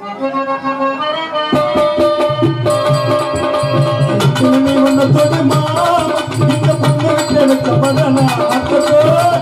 நீ ஒன்ன தொடுமா இந்த பொண்ணு விட்டு எடுத்த படனா அத்தோ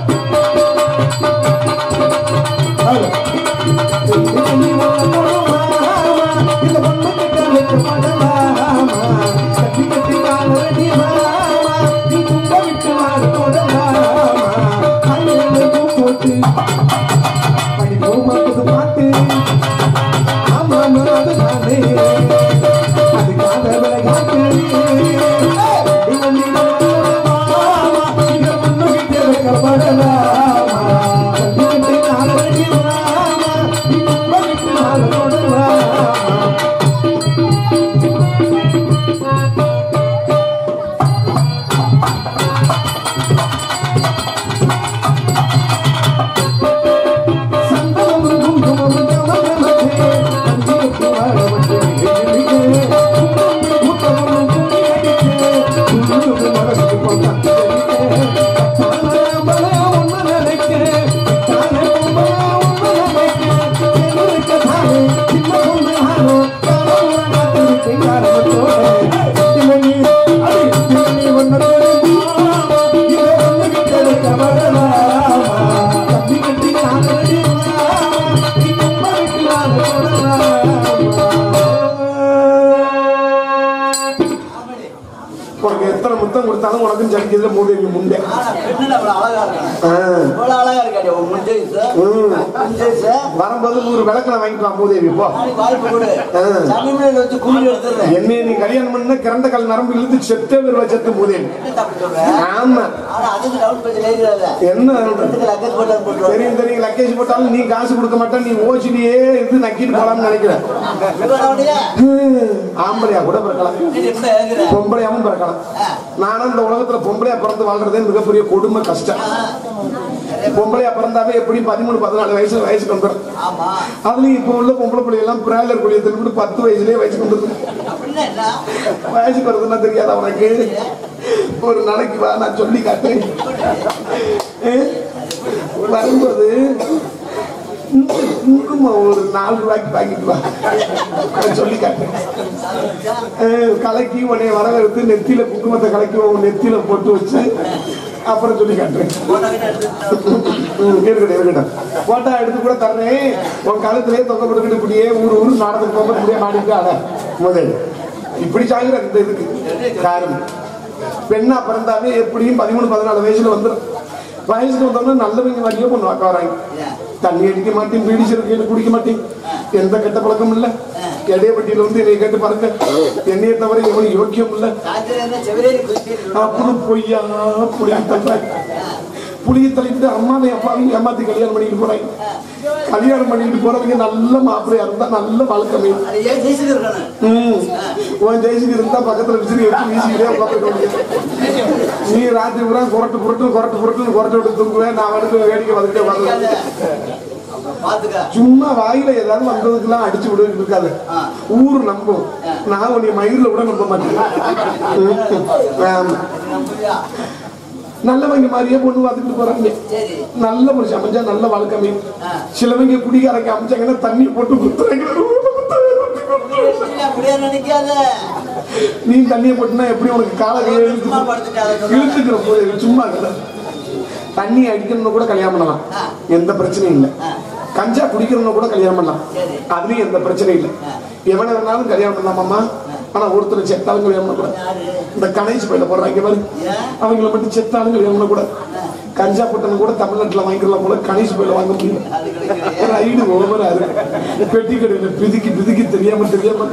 நீ ஒன்ன தொடுமா இந்த பொண்ணு விட்டு எடுத்த படலாமா கட்டி கட்டி காலடி மாமா நீ கும்ப விட்டு மாறு தொடலாமா கையில போட்டு படி போமாக்குது பாட்டு ஆமா அது நானே அதுக்காக விளையாட்டு இவன் நீ மாமா இங்க முன்னுகிட்டே வைக்கப்படலாமா கட்டிக்கிட்டு காலடி மாமா நீ கும்ப விட்டு மாறு தொடலாமா சந்தனமும் குங்குமமும் கமகமத்தே, அஞ்சியத்து வாழவட்டே, எழிலே. முத்தமும் குங்கியடித்தே, குங்குமம் மனசுக்கு பொன்னாத்தே. தானே அம்பலே உன்னை நினைக்க, தானே பொம்பளை உன்னை நினைக்க, என்னுடைய தானே சின்ன பொண்ணு ஆனோ, தானே உறங்காத்திருக்கேன் காரணத்தோட. இவனி, அடி, இவனி ஒன்னத்தோட மாமா, இதை ஒண்ணுகிட்ட இருக்க வரலாமா? கட்டி கட்டி காதலடி மாமா, நீ கும்பலுக்கு நான் தொடலாமா? உனக்கு எத்தனை முத்தம் கொடுத்தாலும் உனக்கும் ஜலிக்கிறதுல மூதேவி முண்டே ஆனா பெண்ணுல அவ்வளவு அழகா இருக்காங்க ஆ. இவ்வளவு அழகா இருக்காடி உன் முஞ்சைஸ் ம். முஞ்சைஸ் வரும்போது நூறு விளக்கில் வாங்கிட்டு வா மூதேவி போ நாளைக்கு வாய்ப்பு கொடு ஆ. சனிமலையில வச்சு குழி எடுத்துடுறேன் என்னைய நீ கல்யாணம் பண்ண கிறந்த கல் நரம்பு இழுத்து செத்தே வருவா செத்து மூதேவி என்ன தப்பு சொல்ற ஆமா ஆனா அதுக்கு டவுன் பேஜ் ஏறிடாத என்ன ரெண்டுக்கு லக்கேஜ் போட்டு போட்டுருவாங்க தெரியும் தெரியும் லக்கேஜ் போட்டாலும் நீ காசு கொடுக்க மாட்டேன் நீ ஓசிலேயே இது நக்கிட்டு போலாம்னு நினைக்கிறேன் விவரவடியா ஹம், ஆம்பளையா கூட பிறக்கலாம் நீ எப்படி ஏங்குற பொம்பளையாவும் பிறக்கலாம் நானும் இந்த உலகத்துல பொம்பளையா பிறந்து வாழ்றதே மிகப்பெரிய கொடுமை கஷ்டம் பொம்பளையா பிறந்தாவே எப்படி பதிமூணு பதினாலு வயசு வயசுக்கு வந்துடும் ஆமா அதுலயும் இப்ப உள்ள பொம்பளை பிள்ளை எல்லாம் பிராய்லர் குழியத்தில் கூட பத்து வயசுலயே வயசுக்கு வந்துடும் அப்படின்னா என்ன வயசுக்கு வருதுன்னா தெரியாதா உனக்கு ஒரு நாளைக்கு வா நான் சொல்லி காட்டுறேன் ஏ, வரும்போது குங்கும ஒரு நாலு ரூபாய்க்கு வாங்கிட்டு வா நான் சொல்லி காட்டுறேன் ஏ, கலக்கி உன்னை வரவேற்று நெத்தியில குங்குமத்தை கலக்கி உன் நெத்தியில போட்டு வச்சு அப்புறம் சொல்லி காட்டுறேன் போனவங்க எடுத்து ம், இருக்கட்டும் இருக்கட்டும் போட்டோ எடுத்து கூட தர்றேன் உன் கழுத்துலயே தொங்க போட்டுக்கிட்டு இப்படியே ஊர் ஊர் நாடகத்துக்கு போக இப்படியே மாடிட்டு அட முதல் இப்படி சாகுற இந்த இதுக்கு காரணம் பெண்ணா பிறந்தாவே எப்படியும் பதிமூணு பதினாலு வயசுல வந்துடும் வயசுக்கு வந்தோம்னா நல்லவங்க மாதிரியே பொண்ணு பார்க்க வராங்க தண்ணி அடிக்க மாட்டேன் பீடி சிறுக்கையில குடிக்க மாட்டேன் எந்த கெட்ட பழக்கம் இல்ல எடையப்பட்டியில வந்து என்னை கேட்டு பாருங்க என்னைய தவிர எவனும் யோக்கியம் இல்லை சாயந்தரம் என்ன செவிலேறி குதிச்சிட்டு அப்படி பொய்யா புளிய தள்ளுறாங்க புளிய தள்ளிட்டு அம்மாவை அப்பாவையும் ஏமாத்தி கல்யாணம் பண்ணிட்டு போறாங்க கல்யாணம் பண்ணிட்டு போறவங்க நல்ல மாப்பிள்ளையா இருந்தா நல்ல வாழ்க்கை அமையும். அது ஏன் ஜெயிச்சுட்டு இருக்கணும் ம் உன் ஜெயிச்சுக்கு இருந்தா பக்கத்துல விசிறி எடுத்து வீசிக்கிட்டே உட்காந்துக்க முடியும் நீ ராத்திரி பூரா குரட்டு புரட்டு குரட்டு புரட்டுன்னு குரட்டு விட்டு தூங்குவேன் நான் வந்து வேடிக்கை வந்துட்டே உட்காந்து பாத்துக்க சும்மா வாயில ஏதாவது வந்ததுக்கெல்லாம் அடிச்சு விடுறது இருக்காது ஊர் நம்பும் நான் உன்னை மயிரில் கூட நம்ப மாட்டேன் ஆமா. நம்புறியா? நல்லவங்க மாதிரியே பொண்ணு பார்த்துட்டு போறாங்க சரி நல்ல புருஷன் அமைஞ்சா நல்ல வாழ்க்கை அமையும் ஆ. சிலவங்க குடிகாரங்க அமைச்சாங்கன்னா தண்ணி போட்டு குத்துறாங்க நீ அப்படியே நினைக்காத நீ தண்ணியை போட்டுனா எப்படி உனக்கு கால சும்மா படுத்துட்டு அதை சொன்னா. இழுத்துக்கிற போது சும்மா இல்ல தண்ணி அடிக்கணும்னு கூட கல்யாணம் பண்ணலாம் ஆ. எந்த பிரச்சனையும் இல்லை ஆ. கஞ்சா குடிக்கணும்னு கூட கல்யாணம் பண்ணலாம் சரி. அதுலயும் எந்த பிரச்சனையும் இல்லை எவனை வேணாலும் கல்யாணம் பண்ணலாமாம்மா ஆனா ஒருத்தர் செத்தாலும் கல்யாணம் பண்ணக்கூடாது யாரு இந்த கணேஷ் பையில போடுறாங்க பாரு ஏன்? அவங்கள மட்டும் செத்தாலும் கல்யாணம் பண்ணக்கூடாது கஞ்சா பட்டன் கூட தமிழ்நாட்டுல வாங்கிக்கலாம் போல கணேஷ் பையில வாங்க முடியும் அது கிடைக்கலையே ரைடு ஓவரா இருக்கு பெட்டி கடையில பிதுக்கி பிதுக்கி தெரியாம தெரியாம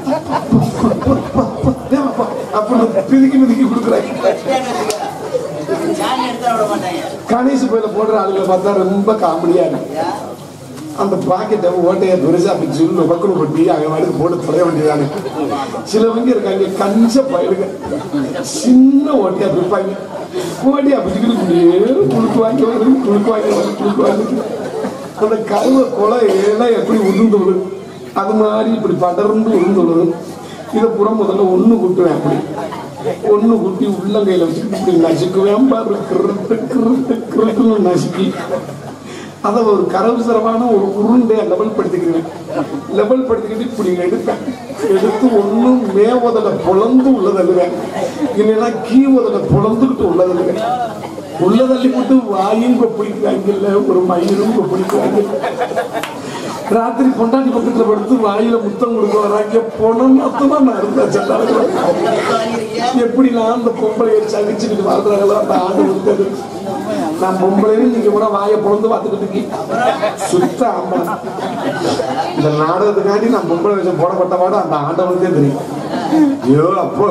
அப்படின்னு பிதுக்கி பிதுக்கி கொடுக்குறாங்க சாணி எடுத்தா விட மாட்டாங்க கணேஷ் பையில போடுற ஆளுங்களை பார்த்தா ரொம்ப காமெடியா இருக்கு ஏன்? அந்த பாக்கெட்டை ஓட்டையை பெருசா அப்படி சொல்லு பக்குனு கொட்டி அவன் வாடுக்கு போட்டு தொலைய வேண்டியதானே சிலவங்க இருக்காங்க கஞ்ச பயிலுங்க சின்ன ஓட்டையா பிடிப்பாங்க ஓட்டையா பிடிக்கிட்டு இப்படியே குழுக்கு வாங்கி வரும் குழுக்கு வாங்கி வரும் குழுக்கு வாங்கி அந்த கருவ கொலை எல்லாம் எப்படி உதிர்ந்து விடும் அது மாதிரி இப்படி படர்ந்து உதிர்ந்து விடும் இதை புறம் முதல்ல ஒண்ணு கூட்டுவேன் அப்படி ஒண்ணு குட்டி உள்ளங்கையில வச்சுக்கிட்டு இப்படி நசுக்குவேன் பாரு கிருட்டு கிருட்டு கிருட்டுன்னு நசுக்கி அதை ஒரு கரவுசரமான ஒரு உருண்டையை லெவல் படுத்திக்கிறேன் லெவல் படுத்திக்கிட்டு இப்படி எடுப்பேன் எடுத்து ஒண்ணும் மேவதல பொழந்து உள்ள தள்ளுவேன் இல்லைன்னா கீவதல பொழந்துக்கிட்டு உள்ள தள்ளுவேன் உள்ள தள்ளி போட்டு வாயும் கொப்பிடிக்கிறாங்கல்ல ஒரு மயிலும் கொப்பிடிக்கிறாங்க ராத்திரி பொண்டாட்டி பக்கத்துல படுத்து வாயில முத்தம் கொடுக்க வராங்க போனோம் தான் நான் இருந்தேன் செல்லாங்க வாங்கிருக்கியா எப்படிலாம் அந்த பொம்பளையை சகிச்சுக்கிட்டு வாழ்றாங்களோ அந்த ஆண்டு கொடுத்தது நான் பொம்பளைன்னு நீங்க கூட வாயை பொழந்து பார்த்துக்கிட்டு இருக்கீங்க சுத்த ஆமா இந்த நாடகத்துக்காண்டி நான் பொம்பளை விஷயம் போடப்பட்ட பாடு அந்த ஆண்டவனுக்கே தெரியும் ஐயோ அப்போ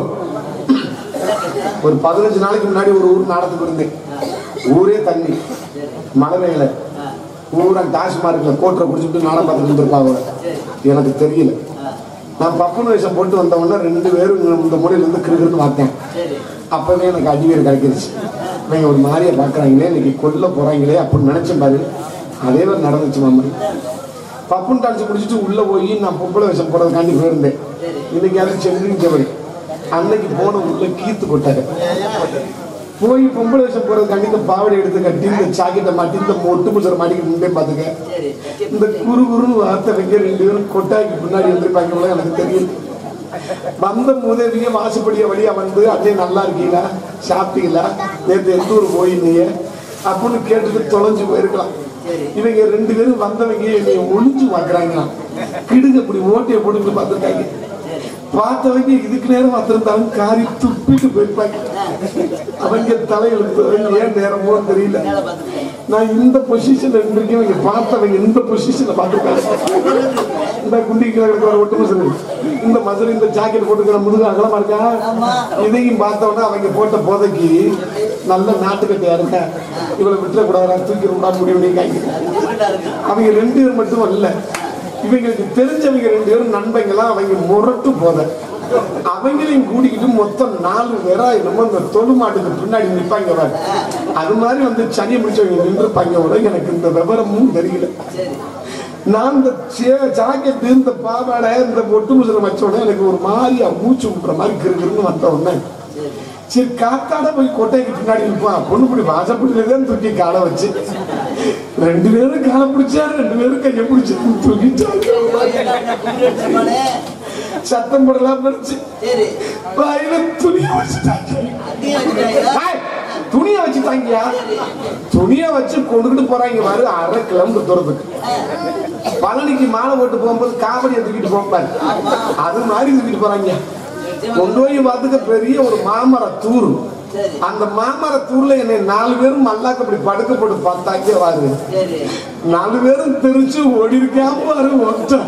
ஒரு பதினஞ்சு நாளைக்கு முன்னாடி ஒரு ஊர் நாடகத்துக்கு இருந்தேன் ஊரே தண்ணி மழை பெய்யல ஊரா டாஸ்மார்க்ல கோட்டரை குடிச்சுட்டு நாடகம் பார்த்துட்டு இருந்திருப்பாங்க எனக்கு தெரியல நான் பப்புனு வேஷம் போட்டு வந்த உடனே ரெண்டு பேரும் இங்க இந்த மூலையில இருந்து கிருகிருன்னு பார்த்தேன் சரி அப்பவே எனக்கு அடிவேர் கிடைக்கிருச்சு இவங்க ஒரு மாதிரியை பார்க்குறாங்களே இன்னைக்கு கொல்ல போறாங்களே அப்படின்னு நினைச்சேன் பாரு அதே மாதிரி நடந்துச்சு மாமி பப்புன் டான்ஸ் முடிச்சுட்டு உள்ள போய் நான் பொம்பளை வேஷம் போறதுக்காண்டி போயிருந்தேன் இன்னைக்கு யாரும் சென்றின் ஜவரி அன்னைக்கு போன உள்ள கீத்து கொட்டாரு போய் பொம்பளை வேஷம் போறதுக்காண்டி இந்த பாவடை எடுத்து கட்டி இந்த ஜாக்கெட்டை மாட்டி இந்த மொட்டு முசரை மாட்டிக்கிட்டு முன்னே பாத்துக்க சரி இந்த குரு குருன்னு வார்த்தை வைக்க ரெண்டு பேரும் கொட்டாய்க்கு முன்னாடி வந்திருப்பாங்க போல எனக்கு தெரியும் வந்த முதவிய வாசுப்படிய வழியா வந்து அப்படியே நல்லா இருக்கீங்களா சாப்பிட்டீங்களா நேற்று எந்த ஊர் போயிருந்தீங்க அப்படின்னு கேட்டுட்டு தொலைஞ்சு போயிருக்கலாம் இவங்க ரெண்டு பேரும் வந்தவங்க என்னை ஒளிஞ்சு பார்க்கறாங்களாம் கிடுங்க இப்படி ஓட்டையை போட்டுட்டு பார்த்துருக்காங்க பார்த்தவங்க இதுக்கு நேரம் பார்த்திருந்தாலும் காரி துப்பிட்டு போயிருப்பாங்க அவங்க தலையெழுத்து ஏன் நேரமோ தெரியல மேல பாத்துக்கேன் நான் இந்த பொசிஷன்ல இருந்திருக்கேன் இவங்க பார்த்தவங்க இந்த பொசிஷன்ல பார்த்துருக்காங்க இந்த குண்டிக்கு இருக்கிற ஒட்டு மசரு இந்த மசரு இந்த ஜாக்கெட் போட்டுக்கிற முதுகு அகலமா இருக்கா ஆமா. இதையும் பார்த்தோன்னா அவங்க போட்ட போதைக்கு நல்ல நாட்டுக்கட்டையா இருக்க இவளை விட்டுறக்கூடாதா தூக்கி ரொம்ப முடிவு நீங்க டிஃபரெண்டா இருக்கு அவங்க ரெண்டு பேர் மட்டும் இல்ல இவங்களுக்கு தெரிஞ்சவங்க ரெண்டு பேரும் நண்பங்களாம் அவங்க முரட்டு போத அவங்களையும் கூட்டிக்கிட்டு மொத்தம் நாலு பேரா என்னமோ இந்த தொழு மாட்டுக்கு பின்னாடி நிற்பாங்க பாரு. அது மாதிரி வந்து சனியை பிடிச்சவங்க நின்றுப்பாங்க கூட எனக்கு இந்த விவரமும் தெரியல சரி நான் இந்த சே- ஜாக்கெட் இந்த பாவாடை இந்த ஒட்டு முசலம் வச்ச உடனே எனக்கு ஒரு மாதிரியா மூச்சு விட்டுற மாதிரி கிருகிருன்னு வந்த உடனே சரி சரி காத்தாட போய் கொட்டைக்கு பின்னாடி நிற்பான் பொண்ணு பிடி வாசப்படியில தான் தூக்கி காலை வச்சு ரெண்டு பேரும் காலை பிடிச்சா ரெண்டு பேரும் கையை பிடிச்சி தூக்கிட்டாங்க எடுத்துருப்பானே சத்தம் போடலாம் படிச்சு சரி வாயில துணிய வச்சுட்டாங்க அங்கேயும் வச்சுட்டாங்களா ஏய், துணிய வச்சுட்டாங்கயா துணிய வச்சு கொண்டுகிட்டு போறாங்க பாரு அரை கிலோமீட்டர் தூரத்துக்கு பழனிக்கு மாலை போட்டு போகும்போது காவடியை தூக்கிட்டு போப்பாரு அது மாதிரி தூக்கிட்டு போறாங்க கொண்டு போய் பார்த்துக்க பெரிய ஒரு மாமர தூர் சரி அந்த மாமர தூர்ல என்னை நாலு பேரும் மல்லாக்க அப்படி படுக்க போட்டு பார்த்தாங்க வாரு சரி நாலு பேரும் தெரிச்சு ஓடி இருக்காம பாரு ஒருத்தன்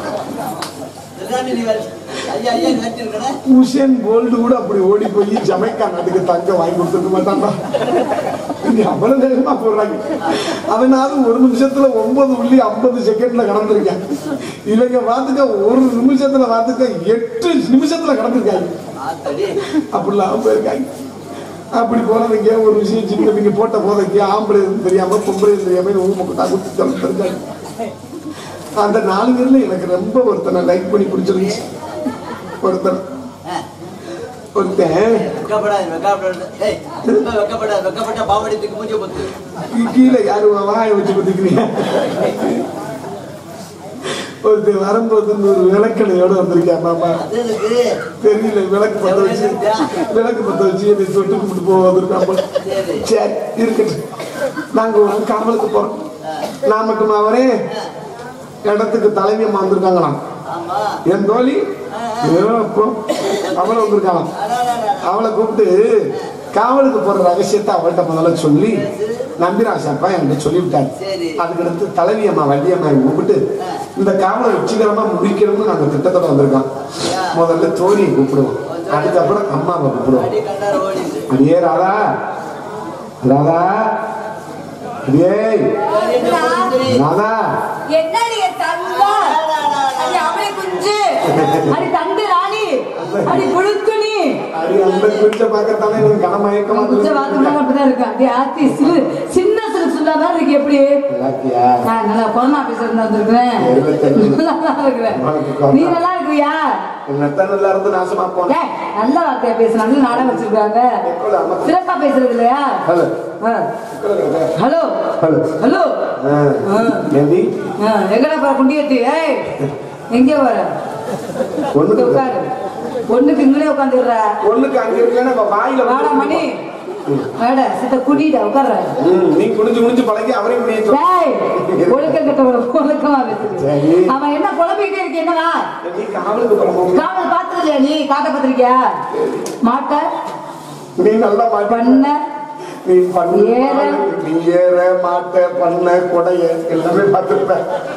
இதுதான் நீ வர- ஐயா ஐயா வச்சிருக்கேன் உசேன் போல்டு கூட அப்படி ஓடி போய் ஜமைக்கா நாட்டுக்கு தங்க வாங்கி கொடுத்துருக்க மாட்டான்டா இங்க அவ்வளவு வேகமா போடுறாங்க அதனால ஒரு நிமிஷத்துல ஒன்பது புள்ளி ஐம்பது செகண்ட்ல கடந்திருக்கேன் இவங்க பார்த்துக்க ஒரு நிமிஷத்துல பார்த்துக்க எட்டு நிமிஷத்துல கடந்திருக்காங்க ஆத்தடி அப்படிலாம் போயிருக்காங்க அப்படி போனதுங்க ஒரு விஷயம் சின்னவங்க போட்ட போதைக்கு ஆம்பளை எதுவும் தெரியாம பொம்பளை எதுவும் தெரியாம ஊமை கொட்டா குத்தி தந்துருக்காங்க அந்த நாலு பேர்ல எனக்கு ரொம்ப ஒருத்தனை லைக் பண்ணி பிடிச்சிருந்துச்சு ஒருத்தன் ஆ, ஒருத்தன் வெக்கப்படாது வெக்கப்படாது ஏய் ரொம்ப வெக்கப்படாது வெக்கப்பட்ட பாவடி தூக்கி மூஞ்சி பொத்து கீ- கீழே யாரு வாயை வச்சு குத்திக்கிறீங்க ஒருத்தன் வரும்போது இந்த ஒரு விளக்கணையோட வந்திருக்கேன் மாமா அது இருக்கு தெரியல விளக்கு பத்த வச்சு விளக்கு பத்த வச்சு என்னை தொட்டு கும்பிட்டு போவதற்காம சரி சரி இருக்கட்டும் நாங்க ஒரு காவலுக்கு போறோம் நான் மட்டுமா வரேன் இடத்துக்கு தலைவியம்மா வந்திருக்காங்களாம் ஆமா என் தோழி ஏதோ அப்போ அவளை வந்திருக்காளாம் அடாடாடா. அவளை கூப்பிட்டு காவலுக்கு போற ரகசியத்தை அவள்கிட்ட முதல்ல சொல்லி நம்பிராசப்பா என்கிட்ட சொல்லிவிட்டாரு சரி. அதுக்கடுத்து தலைவியம்மா வள்ளியம்மா கூப்பிட்டு இந்த காவலை வெற்றிகரமா முடிக்கணும்னு நாங்க திட்டத்தோட வந்திருக்கோம் முதல்ல தோழியை கூப்பிடுவோம் அதுக்கப்புறம் அம்மாவை கூப்பிடுவோம் அடி கண்டார ஓடிச்சு அடியே ராதா ராதா அடியே ராதா என்னடி என் தங்கம்? அடி அவளை குஞ்சு அடி தங்க ராணி அடி குழுக்குனி அடி அந்த குறிச்ச பார்க்கத்தானே நீங்க கனமயக்கமா குஞ்ச வாக்குமா அப்படிதான் இருக்கு அடி ஆத்தி சிறு சின்ன சிறு சுண்டா தான் இருக்கு எப்படி இல்லாட்டியா நான் நல்லா கொரோனா ஆபீஸ்ல இருந்து வந்திருக்கிறேன் நல்லா இருக்கிறேன் நீ நல்லா இருக்கிறியா நெத்த நல்லா இருந்து நாசமா போன ஏய், நல்ல வார்த்தையா பேசு நல்ல நாடகம் வச்சிருக்காங்க சிறப்பா பேசுறது இல்லையா ஹலோ ஆ. ஹலோ ஹலோ ஹலோ ஏண்டி ஆ, எங்கடா பாரு குண்டியத்தி ஏய் எங்கே வர ஒண்ணுக்கு உட்காரு ஒண்ணுக்கு இங்களே உட்காந்துடுற ஒண்ணுக்கு அங்க இருக்கலன்னா இப்ப வாயில வந்து- வாடா மணி வாடா சித்த குடிடா உட்கார்ற ம், நீ குனிஞ்சு குனிஞ்சு பழகி அவரையும் குனிய சொல்லு. டேய் ஒழுக்கம் கெட்டவன ஒழுக்கமா பேசுது சரி. அவன் என்ன குழம்பிக்கிட்டே இருக்கு என்னவா நீ காவலுக்கு போறோம் காவல் பார்த்தது இல்லையா நீ காட்ட பார்த்திருக்கியா மாட்ட நீ நல்லா மாட்ட பண்ண நீ பண்ண ஏற. நீ ஏற மாட்ட பண்ண கொடைய எல்லாமே பார்த்துருப்ப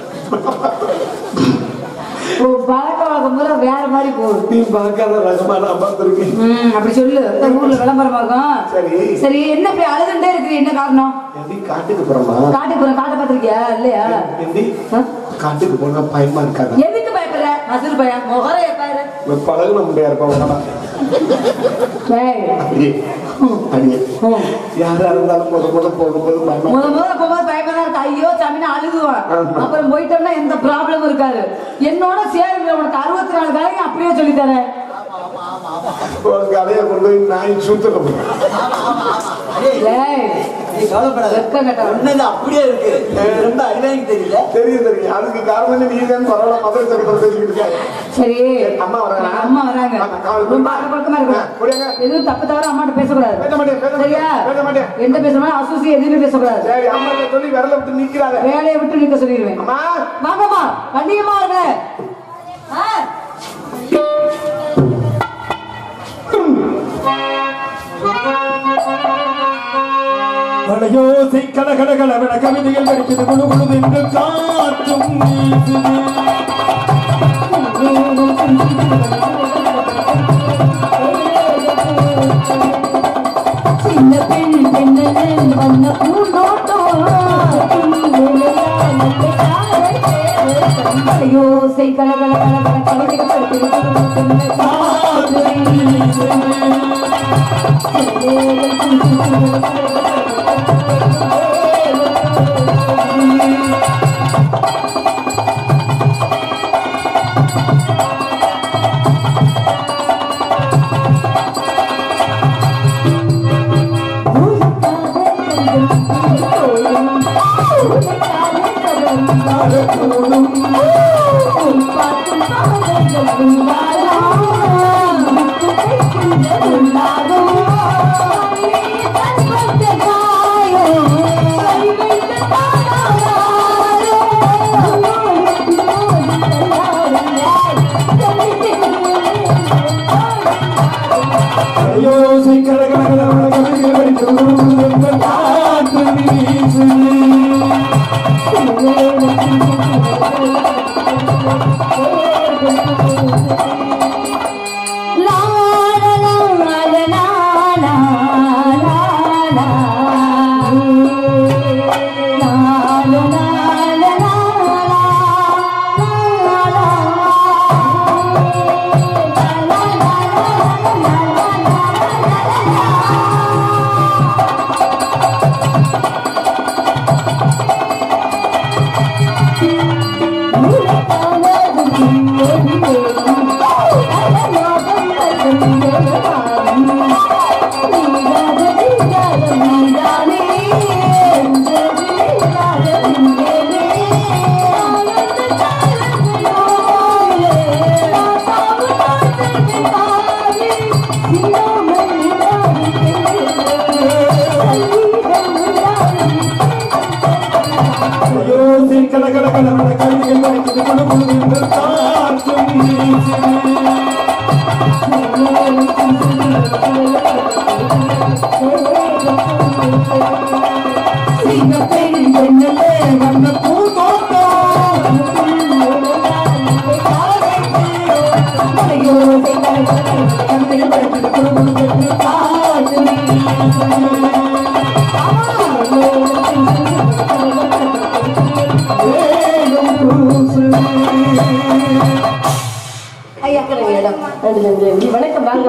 உன் பழக்க வழக்கம் பூரா வேற மாதிரி போகுது நீ பார்க்காத ரகமா நான் பார்த்திருக்கேன் ம், அப்படி சொல்லு இந்த ஊர்ல விளம்பரமாகும் சரி சரி என்ன இப்படி அழுதுண்டே இருக்கிற என்ன காரணம் எப்படி காட்டுக்கு போறோமா காட்டுக்கு போற காட்ட பார்த்திருக்கியா இல்லையா எப்படி ஆ? காட்டுக்கு போனா பயமா இருக்காதா எதுக்கு பயப்படுற மசூர் பையன் முகர பாரு பழகுன முடியா இருப்போம் டேய் அப்படியே அப்படியே ம். யாரா இருந்தாலும் முத முத போகும்போது பயமா முத முதல்ல போகும்போது பயமா தான் இருக்கு ஐயோ சாமின்னு அழுகுவான் ஆமா. அப்புறம் போயிட்டோம்னா எந்த ப்ராப்ளமும் இருக்காது என்னோட சேருங்க உனக்கு அறுபத்தி நாலு காலையும் அப்படியே சொல்லி தரேன் உங்க அலைய கொண்டு போய் நாய் சூத்துல போடுறேன். டேய் நீ கவலைப்படாத வெக்கம் கெட்டவன். உண்மையில அப்படியே இருக்கு இது ரொம்ப அறிவாங்க தெரியல தெரியும் தெரியும் அதுக்கு காரணம் நீ தான் பரவாயில்ல மதுரை சக்கரம் பேசிக்கிட்டு இருக்காங்க சரி அம்மா வராங்களா? அம்மா வராங்க ஆமா, காவல் ரொம்ப அக்கபக்கமா ஆ, புரியுங்க. இருக்கும் எதுவும் தப்பு தவிர அம்மாட்ட பேசக்கூடாது பேச மாட்டேன், பேச மாட்டேன், சரியா பேச மாட்டேன். எந்த பேசணும் அசூசி எதுவுமே பேசக்கூடாது சரி அம்மா கிட்ட சொல்லி விரல விட்டு நிக்கிறாத வேலையை விட்டு நிக்க சொல்லிடுவேன் அம்மா வாங்கம்மா வண்டியம்மா இருக்க ஆ மலையோசை கலகலகலவென கவிதைகள் படிக்கிறது குழு குழு என்று காற்றும் வீசுது. சின்ன பெண் பெண்ணன் வந்த பூந்தோட்டம் யோசை கலகல கலகல கவிதைகள் படிக்கிறது காற்றும் வீசுது. மலையோசை கலகலகலவென கவிதைகள் படிக்கிறது குழு குழு என்று காற்றும் வீசுது. மலையோசை கலகலகலவென கவிதைகள் படிக்கிறது குழு குழு என்று காற்றும் வீசுது. வண்ண பூந்தோட்டம் ஐயா கடை இடம் வணக்கம் வாங்க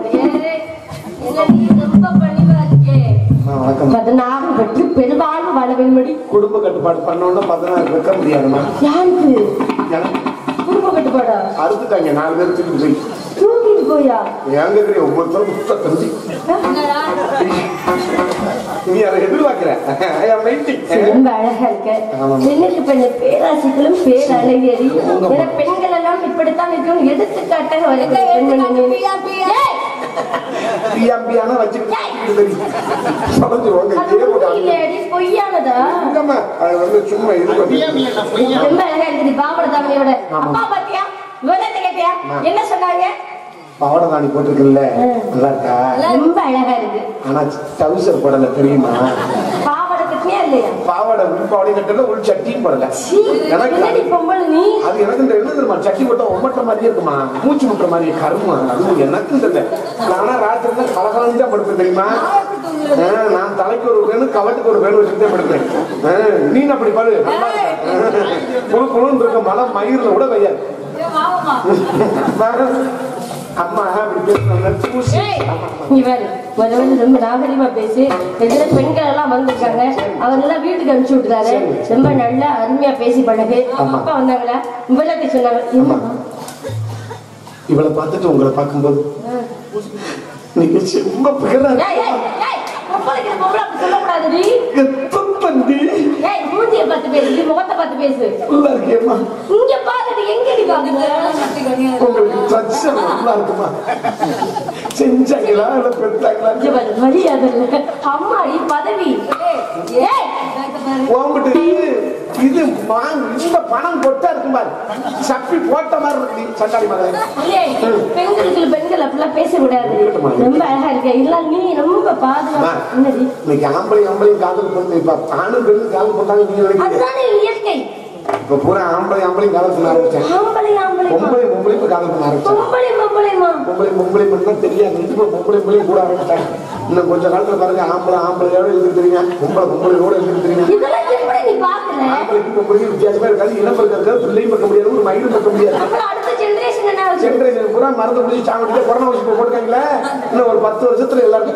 ஆ, வணக்கம் பதினாறு பெற்று பெருவாழ்வு வாழ வேண்படி குடும்ப கட்டுப்பாடு பண்ணோம்னா பதினாறு வைக்க முடியாதுமா யாருக்கு எனக்கு குடும்ப கட்டுப்பாடா அறுத்துட்டாங்க நாலு பேர் தூக்கி போய் தூக்கிட்டு போயா எங்க இருக்கிற ஒவ்வொருத்தரும் முப்பத்தஞ்சு என்னடா? நீ அதை எதிர்பார்க்கிற I am waiting. ரொம்ப அழகா இருக்க ஆமாம். பெண்ணுக்கு பெண்ணு பேராசிகளும் பேரழகேறி உங்க ஏன்னா பெண்கள் எல்லாம் இப்படித்தான் இருக்கணும் எடுத்துக்காட்டாக வரைக்கும் பெண்மணி நீ. ஏய், பியாம்பியானா வச்சுக்கிட்டு தெரியும். தொலைஞ்சிருவாங்க. அது இதே போட்டு உண்மையிலேடி பொய்யானதா இல்லம்மா, அது வந்து சும்மா இது பண்ணி. ரொம்ப அழகா இருக்குது பாபட தாவணியோட அப்பா பாத்தியா விவரத்தை கேட்டியா என்ன சொன்னாங்க பாவாடை தாணி போட்டிருக்குல்ல நல்லா இருக்கா ரொம்ப அழகா இருக்கு ஆனா டவுசர் போடல தெரியுமா பாவாடை கட்டினியா இல்லையா பாவாடை உள் பாவாடை கட்டல உள் சட்டியும் போடல சீ, எனக்கு என்னடி பொம்பளை நீ அது எனக்கு இந்த என்ன தெரியுமா சட்டி போட்டா ஒம்மட்ட மாதிரியே இருக்குமா மூச்சு முட்டுற மாதிரி கருமா அது எனக்கு தெரியல நானா ராத்திரி தான் கலகலந்து தான் படுப்பேன் தெரியுமா ஆ, நான் தலைக்கு ஒரு வேணும் கவட்டுக்கு ஒரு வேணும் வச்சுட்டு தான் படுப்பேன் ஆ, நீ என்ன அப்படி பாரு நல்லா இருக்க. குழு குழுன்னு இருக்க மலை மயிரில் கூட வையாது அம்மா அப்படி பேசுறாங்க தூசி நீ வேறு முதல்ல ரொம்ப நாகரிகமா பேசி எதிர பெண்கள் எல்லாம் வந்திருக்காங்க அவங்க எல்லாம் வீட்டுக்கு அனுப்பிச்சு விட்டுறாரு ரொம்ப நல்லா அருமையா பேசி பழகு ஆமா. அப்பா வந்தாங்களா இவ்வளவு சொன்னாங்க என்னம்மா? இவளை பார்த்துட்டு உங்களை பார்க்கும்போது நீங்க ரொம்ப பிகரா ஏய், ஏய், ஏய், பொம்பளைக்கு இந்த பொம்பளை அப்படி சொல்லக்கூடாதுடி. தந்தி ஏய், மூஞ்சியை பார்த்து பேசு முகத்தை பார்த்து பேசு நல்லா இருக்கேம்மா இங்க பாத்துட்டு எங்கடி பாக்குற உங்களுக்கு ட்ரக்ஷன் நல்லா இருக்குமா செஞ்சாங்களா இல்ல பெற்றாங்களா இங்க பாரு, மரியாதை இல்ல. அம்மாடி பதவி ஏய், உங்ககிட்ட இது இது மா- இந்த பணம் கொட்டா இருக்கு பாரு சப்பி போட்ட மாதிரி இருக்கு நீ சண்டாளி மகளே ஏய், பெண்களுக்கு பெண்கள் அப்படிலாம் பேசக்கூடாது ரொம்ப அழகா இருக்க இல்ல நீ ரொம்ப பாதுகாப்பு என்னடி இன்னைக்கு ஆம்பளை ஆம்பளையும் காதல் பண்ணு இப்ப ஆணும் பெண்ணும் காதல் பண்ணாங்க நீங்க நினைக்கிறீங்க அதுதானே இயற்கை இப்ப பூரா ஆம்பளை ஆம்பளையும் காதல் பண்ண ஆரம்பிச்சேன் ஆம்பளை ஆம்பளை பொம்பளை பொம்பளை இப்ப காதல் பண்ண ஆரம்பிச்சேன் பொம்பளை பொம்பளைமா பொம்பளை பொம்பளை பண்ணா தெரியாது இப்ப பொம்பளை பொம்பளையும் கூட ஆரம்பிச்சாங்க இன்னும் கொஞ்ச காலத்துல பாருங்க ஆம்பளை ஆம்பளையோட இருந்து தெரியுங்க பொம்பளை பொம்பளையோட இருந்து தெரியுங்க இதெல்லாம் எப்படி நீ பாக்குற ஆம்பளைக்கு பொம்பளைக்கு வித்தியாசமே இருக்காது இனம் பக்கம் இருக்காது பிள்ளையும் பார்க்க முடியாது ஒரு மயிலும் பார்க்க முடியாது அப்புறம் அடுத்த ஜெனரேஷன் என்ன ஆகுது ஜென்ரேஷன் பூரா மருந்து முடிச்சு சாப்பிட்டு கொரோனா ஊசி போட்டுருக்காங்களே இன்னும் ஒரு பத்து வருஷத்துல எல்லாருக்கும்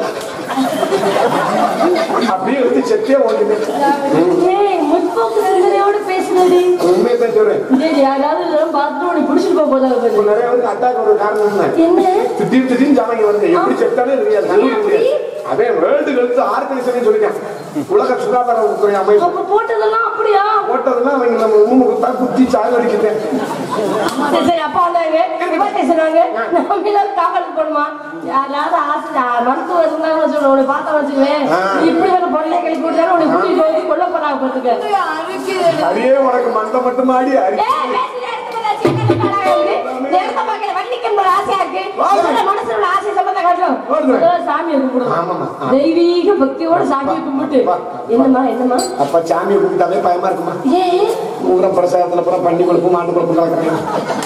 அப்படியே எடுத்து செத்தே ஓடுது ஏய் முற்போக்கு சிந்தனையோட பேசுனடி உண்மையை தான் சொல்றேன் ஏய் யாராவது இதெல்லாம் பார்த்துட்டு உனக்கு பிடிச்சிட்டு போக போதாங்க இப்போ பாரு. நிறைய பேருக்கு அட்டாக் ஒரு காரணம் என்ன என்ன திடீர் திடீர்னு ஜானகி வருது எப்படி செத்தாலே தெரியாது கண்டுபிடிக்க முடியாது அதே வேர்ல்டு ஹெல்த் ஆர்கனைசேஷன் சொல்லிட்டேன் உலக சுகாதார துறை அமைப்பு அப்ப போட்டதெல்லாம் அப்படியா போட்டதுன்னா அவங்க நம்ம மூணு குத்தா குத்தி சாக அடிக்கிட்டேன் சரி சரி அப்பா வந்தாங்க இவர்கிட்ட சொன்னாங்க நம்ம எல்லாரும் காவலுக்கு போகணுமா யாராவது ஆசை மருத்துவர் இருந்தாங்கன்னு சொல்ல உன்னை பார்த்தா வச்சுக்குவேன் ஆ. இப்படி ஒரு பொண்ணை கிளப்பி விட்டாரு உன்னை கூட்டிட்டு போய் கொல்ல போறாங்க பார்த்துக்க அடியே உனக்கு மந்த மட்டும் ஆடி அடி ஏய், பேசி நேரத்துக்கு வந்தா சின்ன பிள்ளையா இருக்கு. நேரத்தை பார்க்கல, வள்ளிக்கு ஒரு ஆசையா இருக்கு. உன்னோட மனசுல உள்ள ஆசையை சொல்றதை காட்டும். வருது. முதல்ல சாமியை கும்பிடணும். ஆமாம்மா. ஆ. தெய்வீக பக்தியோட சாமியை கும்பிட்டு வா. என்னம்மா என்னம்மா அப்ப சாமியை கும்பிட்டாலே பயமா இருக்குமா ஏன் ஊரம் பிரசாதத்துல பூரா பண்ணி கொழுப்பு மாட்டு கொழுப்பு கலக்குறாங்க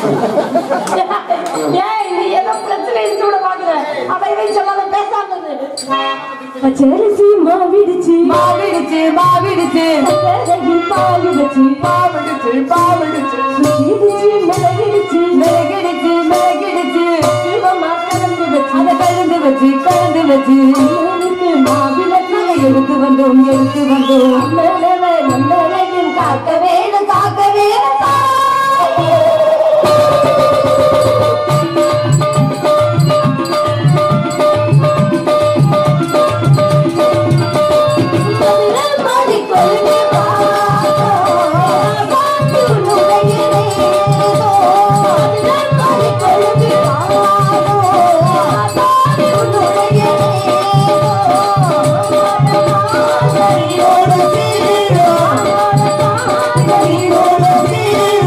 ஏய் நீ ஏதோ பிரச்சனை இருந்து விட பாக்குற அவ இவன் சொல்லாத பேசாம இரு. பச்சரிசி மாவிடுச்சு மாவிடுச்சு மாவிடுச்சு பாவிடுச்சு பாவடிச்சு பாவடிச்சு இடிச்சு மிளகிடுச்சு மிளகிடுச்சு மிளகிடுச்சு சிவமா கலந்து வச்சு அதை கலந்து வச்சு கலந்து வச்சு அம்மனுக்கு மாவிளக்கு எடுத்து வந்தோம் எடுத்து வந்தோம் அம்மனவ நம்மளையும் காக்க வேணும் காக்க வேணும் தாயே. மதுரை மாடி கொழுந்து பாதம், காற்று நுழையிறேதோ. மதுரை மாடி கொழுந்து பாதம், காற்று நுழையிறேதோ. காதலியோடு தீரோ, காதலியோடு தீரோ.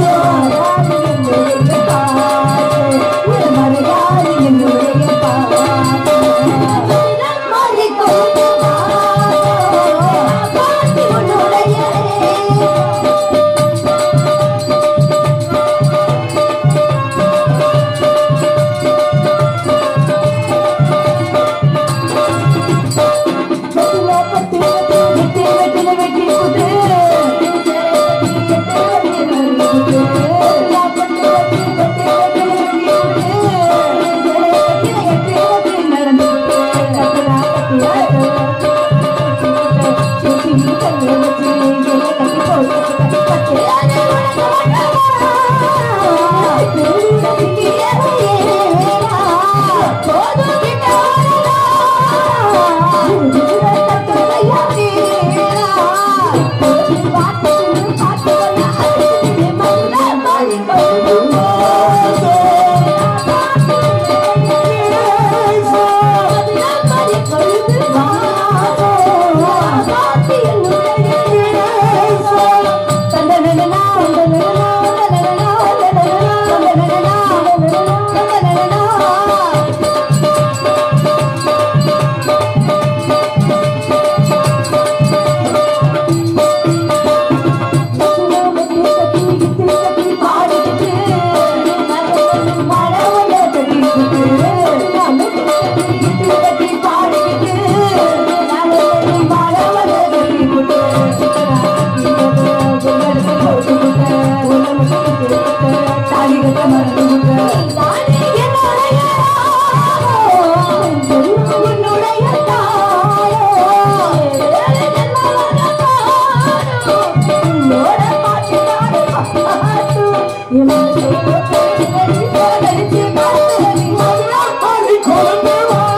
மறந்து விட்டேன் தானே என்னுடைய என்னுடைய தாயோ என்னோட பாட்டு பாட்டு என் அடி குழந்தை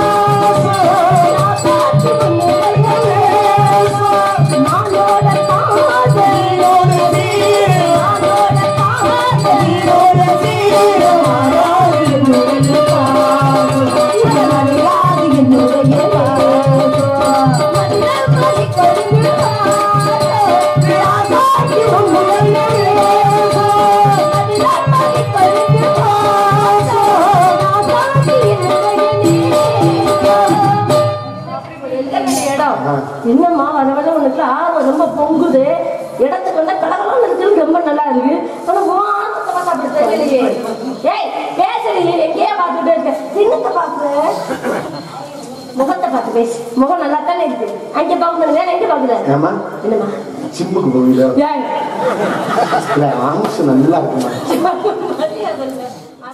இடம் என்னம்மா வர வர உனக்கு ஆர்வம் ரொம்ப பொங்குது இடத்துக்கு வந்தா கடகலாம் இருக்குது ரொம்ப நல்லா இருக்கு ஆனா உன் ஆர்வத்தை பார்த்தா அப்படி தெரியலையே ஏய் பேசுறீ எங்கேயே பார்த்துட்டே இருக்க சின்னத்தை பாக்குற முகத்தை பார்த்து பேசு முகம் நல்லா தானே இருக்கு அங்க பாக்குறது வேற எங்க பாக்குற ஏமா என்னம்மா சிம்முக்கு போவீங்க ஏய் இல்ல ஆம்ஸ் நல்லா இருக்குமா மரியாதை இல்ல.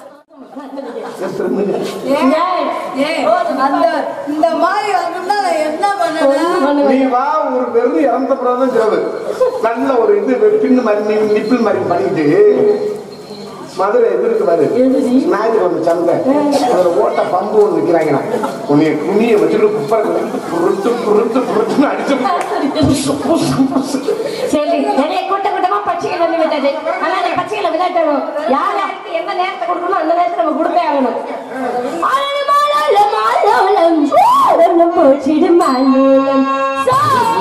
ஏய், அந்த இந்த மாதிரி வரணும்னா நான் என்ன பண்ணணும் ஒண்ணும் நீ பண்ணுவேன். வா ஒரு வெறும் இறந்த பிறகுதான் ஜெவு நல்ல ஒரு இது பின்னு மாதிரி நீ நிப்பிள் மாதிரி பண்ணிட்டு மதுரை எது இருக்கு பாரு எதுடி? ஞாயிற்றுக்கிழமை சந்தை அதுல ஓட்ட பம்பு ஒன்று விற்கிறாங்க உன்னைய குனிய வச்சுட்டு குப்பரை புருட்டு புருட்டு புருட்டுன்னு அடிச்சு புசு, புசு, புசு. சரி நிறைய கூட்ட கூட்டமா பச்சைகள் வந்து விட்டது ஆனா அந்த பச்சைகளை விளையாட்டணும் யார் யாருக்கு எந்த நேரத்தை கொடுக்கணும் அந்த நேரத்தை நம்ம கொடுத்தே ஆகணும் ஆலோலம், ஆலோலம், ஆலோலம், ஆலோலம் போச்சிடும் ஆலோலம். சா.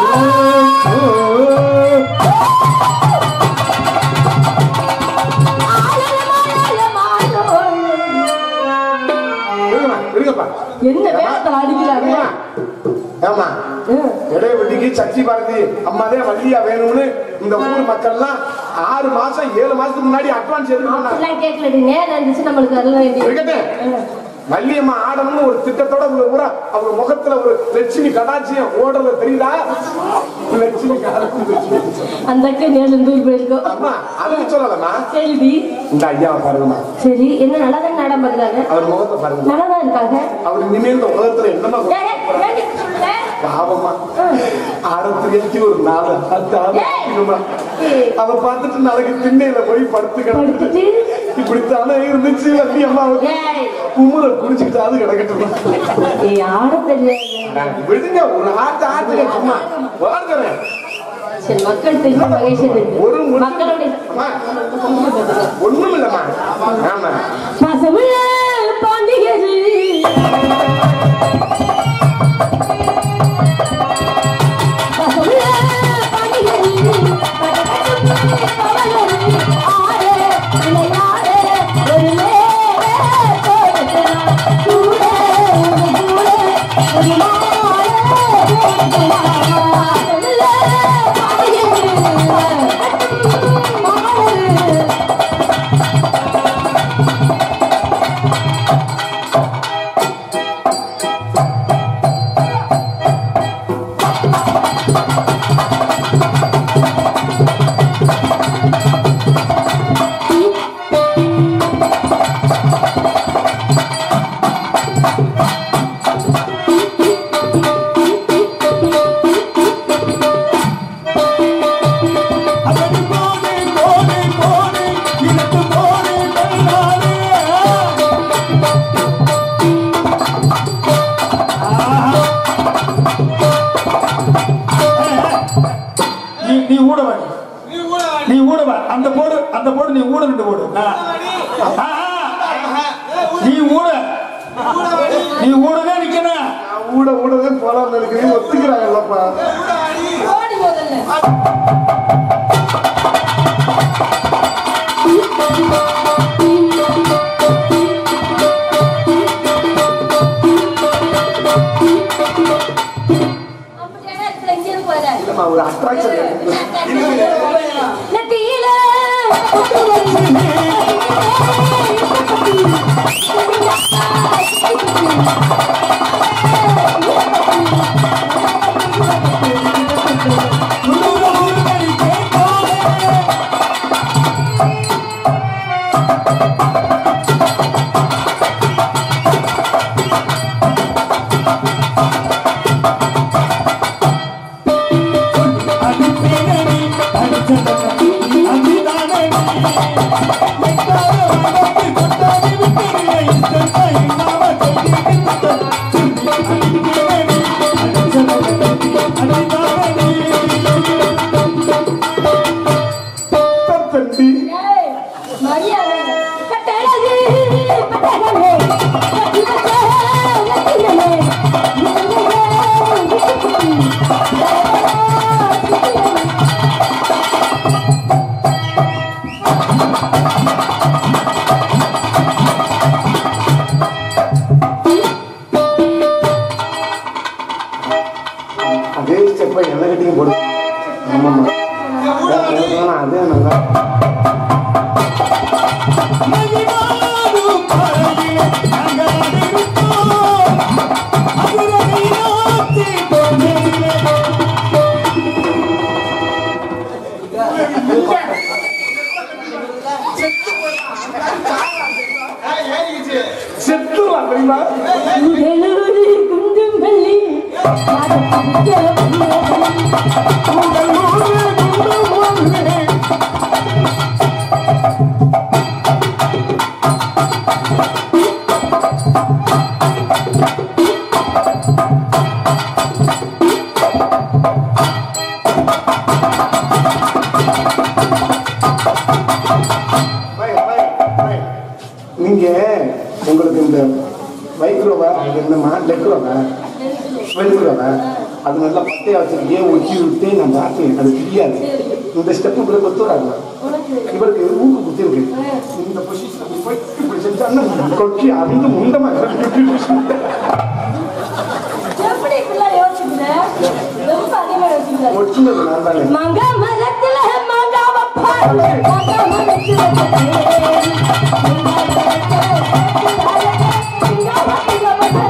ஆலோலம், ஆலோலம், ஆலோலம். இருங்கம்மா, இருங்கப்பா என்ன வேகத்துல அடிக்கிறாங்க இருங்கம்மா. ஏம்மா இடைவெளிக்கு சக்தி பாரதி அம்மாதே வள்ளியா வேணும்னு இந்த ஊர் மக்கள்லாம் ஆறு மாசம் ஏழு மாசத்துக்கு முன்னாடி அட்வான்ஸ் எதுக்கு பண்ணாங்க அப்படிலாம் கேட்கலடி நேரம் இருந்துச்சு நம்மளுக்கு அதெல்லாம் வேண்டியது இருக்கட்டும் வள்ளியம்மா ஆடணும்னு ஒரு திட்டத்தோட உங்க ஊரா அவங்க முகத்துல ஒரு லட்சுமி கடாட்சியம் ஓடுறத தெரியுதா லட்சுமி கடாட்சியம் அந்த அக்கா நேரம் தூர் போயிருக்கோம் அம்மா அதுக்கு சொல்லலம்மா சரிடி இந்த ஐயாவை பாருங்கம்மா சரி என்ன நல்லா தான் நாடம் பண்றாங்க அவர் முகத்தை பாருங்க நல்லா தான் இருக்காங்க அவர் இனிமே இந்த உலகத்துல என்னமா ஏய், ஏய், ஏன்டி இப்படி சொல்ற? பாவமா ஆரத்திரிக்கு ஒரு நாலு அத்து ஆரம்பிக்கணுமா ஏய். அவ பார்த்துட்டு நாளைக்கு திண்ணையில போய் படுத்து கிடந்துட்டு படுத்துட்டு? இப்படித்தானே இருந்துச்சு வள்ளி அம்மா ஏய், குமுற குடிச்சுக்கிட்டு அது கிடக்கட்டுமா ஏய், ஆட தெரியாது விடுங்க ஒரு ஆட்டு ஆட்டுங்க சும்மா வாழ்கிறேன் சரி மக்கள் தெரிஞ்ச மகேஷன் இருக்கு ஒரு முடி- மக்களுடைய அம்மா, ஒண்ணும் இல்லம்மா ஆமா பசமுள்ள பாண்டிகரி பசமுள்ள பாண்டிகரி படகட்டும் பவளரி ஆடு விளையாடு ஒரு மேலே தோடுகிறார் கூட ஒரு கூட ஒரு மாலை தோடுகிறார் பசமுள்ள பாண்டிகரி மாலை அதடி போனே போனே போனே எனக்கு போனே தன்னாலே நீ நீ ஊட வா நீ ஊட வா அந்த போடு அந்த போடு நீ ஊட நின்று போடு ஆ. ஆ, ஆ. நீ ஊட நீ ஊடவே நிக்கணும் நான் ஊட ஊடவே போலாம்னு இருக்கிறேன் ஒத்துக்கிறாங்கல்லப்பா ஓடி முதல்ல இல்லம்மா ஒரு அட்ராக்ஷன் நெத்தியில உள்ளூர ஊருக்கடி கேட்காதே கட்டழகு பட்டகமே கட்டி வச்ச ரத்தினமே அதே ஸ்டெப்பை என்ன கட்டியும் போடு ஆமாம்மா வேணாம், அதே நல்லா செத்துலாம் தெரியுமா உடலூரி குண்டும் பள்ளி பை, பை, பை. நீங்க உங்களுக்கு இந்த வைக்ரோவா இது என்னமா லெக்ரோவா வெல்க்ரோவா அது நல்லா பட்டையா வச்சிருக்கே ஒட்டி விட்டு நான் பார்த்தேன் அது தெரியாது இந்த ஸ்டெப் இப்படி கொத்துறாங்க இவருக்கு ஊக்கு குத்தி இருக்கு இந்த பொசிஷன் போய் இப்படி செஞ்சா கொட்டி அந்த முண்டமா எப்படி இப்படிலாம் யோசிக்கிற? ரொம்ப அதிகமா யோசிக்கிற. ஒட்டுனது நான் தானே மங்க மரத்துல மங்காவ பாரு. மங்க மரத்துல தேரு. மங்காவ மரத்துல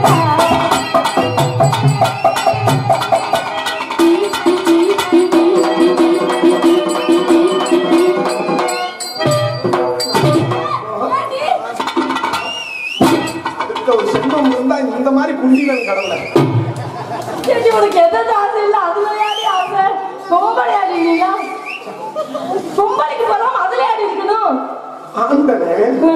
அடுத்த ஒரு செல்வம் இருந்தா இந்த மாதிரி குண்டிகள் கடவுள சரி, உனக்கு எதாவது ஆசை இல்ல அதுல யாரு ஆசை பொம்பளை ஆடி நீயா பொம்பளைக்கு போறோம் அதுல ஆடி இருக்கணும் ஆண்டனே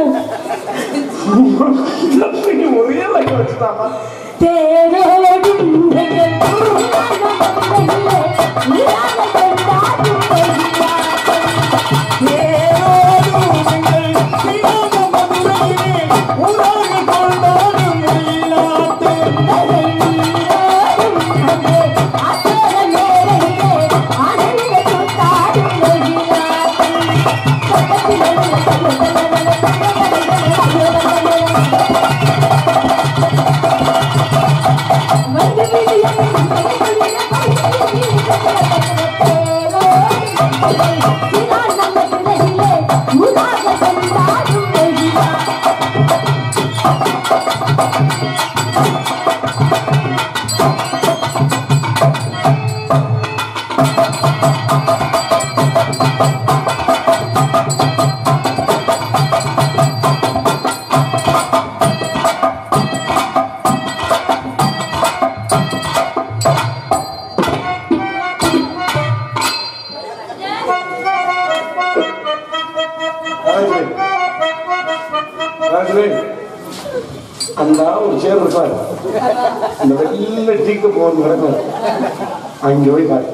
ஒரே லைன் வச்சுட்டாமா தேரோடும் எங்கள் பூங்கானமல்லையிலே, நீராட கொண்டாடும் கொடியாட்டம். தேரோடும் எங்கள் சிவகமதுரையிலே, உலகு கொண்டாடும் எழிலாட்டம். நீரோடும் அங்கே அத்தர மேடையிலே, ஆனந்த கூத்தாடும் எழிலாட்டம். பக்கத்திலே ராஜுவே ராஜுவே அந்த ஒரு சேர் இருப்பார் அந்த வெள்ள டீக்கு போகணும் கிடக்கும் அங்கே போய் பாரு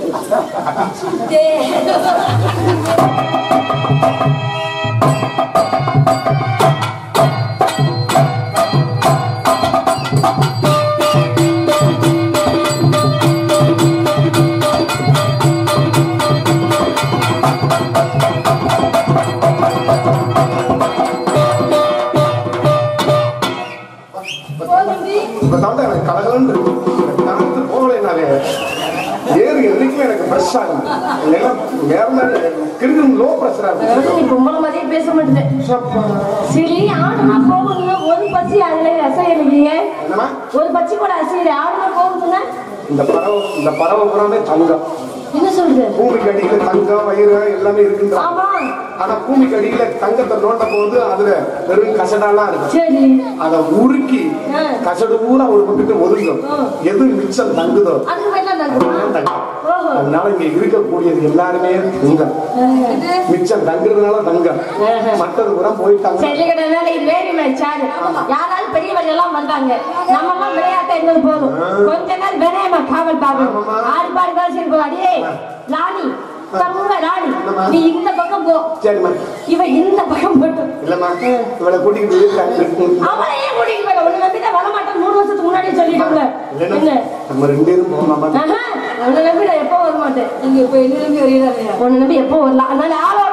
இப்ப தான் எனக்கு கலகலன்னு இருக்கு கலந்து போகலைனாலே ஏறு என்னைக்குமே எனக்கு ஃப்ரெஷ் ஆகும் இல்லைன்னா வேற மாதிரி கிருக்கும் லோ ப்ரெஷரா இருக்கும் நீ பொம்பளை மாதிரியே பேச மாட்டேன் சரி ஆடுனா போகுதுங்க ஒரு பச்சி அதுல அசையலையே என்னமா ஒரு பச்சி கூட அசையல ஆடுனா போகுதுன்னா இந்த பறவை இந்த பறவை புறாமே தங்கம் என்ன சொல்றது பூமிக்கு அடியில தங்கம் வயிறு எல்லாமே இருக்குன்ற ஆமா ஆனா பூமிக்கு அடியில தங்கத்தை நோண்ட போது அதுல வெறும் கசடாலாம் இருக்கும் சரி அதை உருக்கி ஆ. கசடு பூரா ஒரு விட்டுட்டு ஒதுங்கும் ஆ. எது மிச்சம் தங்குதோ அதுக்கு பேர்லாம் அதுதான் தங்குமா தங்கம் ஓஹோ அதனால இங்க இருக்கக்கூடியது எல்லாருமே தங்கம் மிச்சம் தங்குறதுனால தங்கம் மற்றது கூட போயிட்டாங்க சரி கிடையாது இது வேறு மேட்சாரு யாராலும் பெரியவர்கள் எல்லாம் வந்தாங்க நம்ம எல்லாம் விளையாட்ட இருந்தது போதும் கொஞ்ச நேரம் வினயமா காவல் பார்க்கணும் ஆறு பாடு காசு இருக்கும் அடியே ராணி தங்க ராணி என்னம்மா? நீ இந்த பக்கம் போ சரிம்மா இவன் இந்த பக்கம் போட்டும் இல்லம்மா இவளை கூட்டிக்கிட்டு இருக்காங்க அவளையே கூட்டிட்டு போயிட உன்னை நம்பிதான் வர மாட்டேன் மூணு வருஷத்துக்கு முன்னாடியே சொல்லிட்டோம்ல என்ன இல்லைன்னா நம்ம ரெண்டு பேரும் போகலாமா ஆஹா, உன்னை நம்பி நான் எப்போ வர மாட்டேன் நீங்க இப்ப என்ன நம்பி வரீங்களா இல்லையா உன்னை நம்பி எப்போ வரலாம் அதனால ஆளோட